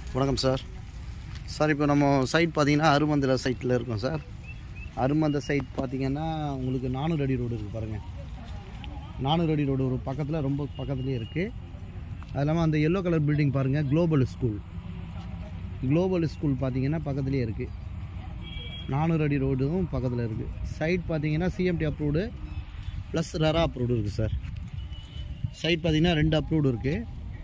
வணக்கம் sir sir இப்போ நம்ம சைட் பார்த்தீங்கன்னா அருமந்திர சைட்டில் இருக்கோம் சார் அருமந்த சைட் பார்த்தீங்கன்னா உங்களுக்கு நானூறு அடி ரோடு இருக்குது பாருங்கள் நானூறு அடி ரோடு ஒரு பக்கத்தில் ரொம்ப பக்கத்துலேயே இருக்குது அது இல்லாமல் அந்த எல்லோ கலர் பில்டிங் பாருங்கள் குளோபல் ஸ்கூல் குளோபல் ஸ்கூல் பார்த்தீங்கன்னா பக்கத்துலேயே இருக்குது நானூறு அடி ரோடும் பக்கத்தில் இருக்குது சைட் பார்த்தீங்கன்னா CMDA approved plus RERA approved இருக்குது சார் சைட் பார்த்தீங்கன்னா ரெண்டு அப்ரூவ்டு இருக்குது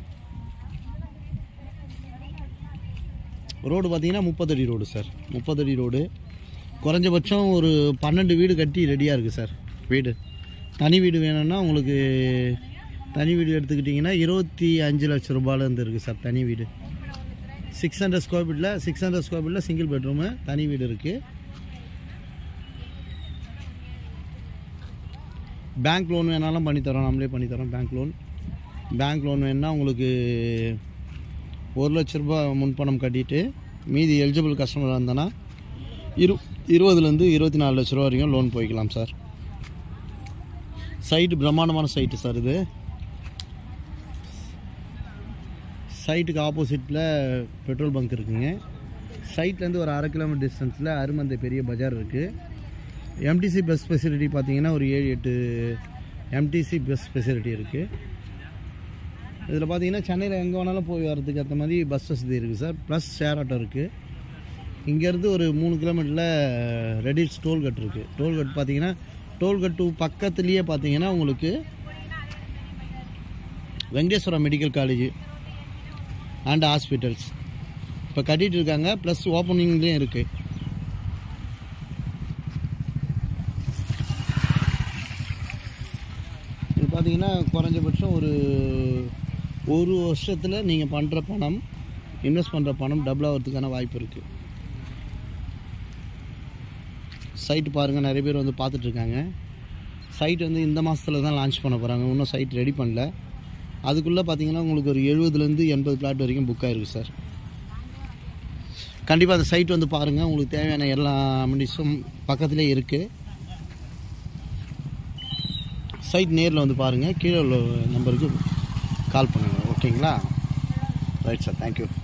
ரோடு பார்த்தீங்கன்னா முப்பத்தடி ரோடு சார் முப்பத்தடி ரோடு குறைஞ்சபட்சம் ஒரு பன்னெண்டு வீடு கட்டி ரெடியாக இருக்குது சார் வீடு தனி வீடு வேணும்னா உங்களுக்கு தனி வீடு எடுத்துக்கிட்டிங்கன்னா இருபத்தி அஞ்சு லட்ச ரூபாயிலேருந்து இருக்குது சார் தனி வீடு சிக்ஸ் ஹண்ட்ரட் ஸ்கொயர் ஃபீட்டில் சிக்ஸ் ஹண்ட்ரட் ஸ்கொயர் ஃபீட்டில் சிங்கிள் பெட்ரூமு தனி வீடு இருக்குது பேங்க் லோன் வேணாலும் பண்ணித்தரோம் நம்மளே பண்ணித்தரோம் பேங்க் லோன் பேங்க் லோன் வேணுன்னா உங்களுக்கு ஒரு லட்ச ரூபாய் முன்பணம் கட்டிட்டு மீதி எலிஜிபிள் கஸ்டமராக இருந்தனா இரு இருபதுலேருந்து இருபத்தி நாலு லட்ச ரூபா வரைக்கும் லோன் போய்க்கலாம் சார் சைட்டு பிரம்மாண்டமான சைட்டு சார் இது சைட்டுக்கு ஆப்போசிட்டில் பெட்ரோல் பங்க் இருக்குங்க சைட்லேருந்து ஒரு அரை கிலோமீட்டர் டிஸ்டன்ஸில் அருமந்தை பெரிய பஜார் இருக்குது எம்டிசி பஸ் ஃபெசிலிட்டி பார்த்தீங்கன்னா ஒரு ஏழு எட்டு எம்டிசி பஸ் ஃபெசிலிட்டி இருக்குது இதில் பார்த்தீங்கன்னா சென்னையில் எங்கே வேணாலும் போய் வரதுக்கு ஏற்ற மாதிரி பஸ் வசதி இருக்குது சார் ப்ளஸ் ஷேர் ஆட்டோ இருக்குது இங்கேருந்து ஒரு மூணு கிலோமீட்டரில் ரெடிட்ஸ் டோல்கட் இருக்குது டோல்கட் பார்த்தீங்கன்னா டோல்கட்டு பக்கத்துலேயே பார்த்தீங்கன்னா உங்களுக்கு Venkateswara medical college and hospitals இப்போ கட்டிகிட்டு இருக்காங்க ப்ளஸ் ஓப்பனிங்லேயும் இருக்குது இது பார்த்தீங்கன்னா குறைஞ்சபட்சம் ஒரு ஒரு வருஷத்தில் நீங்கள் பண்ணுற பணம் இன்வெஸ்ட் பண்ணுற பணம் டபுள் ஆகிறதுக்கான வாய்ப்பு இருக்குது சைட்டு பாருங்கள் நிறைய பேர் வந்து பார்த்துட்ருக்காங்க சைட் வந்து இந்த மாதத்தில் தான் லான்ச் பண்ண போகிறாங்க இன்னும் சைட் ரெடி பண்ணல அதுக்குள்ளே பார்த்தீங்கன்னா உங்களுக்கு ஒரு எழுபதுலேருந்து எண்பது பிளாட் வரைக்கும் புக் ஆயிருக்கு சார் கண்டிப்பாக அந்த சைட் வந்து பாருங்கள் உங்களுக்கு தேவையான எல்லா அமெனிட்டிஸும் பக்கத்துலேயே இருக்குது சைட் நேரில் வந்து பாருங்கள் கீழே உள்ள நம்பருக்கு கால் பண்ணுங்கள் ஓகேங்களா ரைட் சார் தேங்க்யூ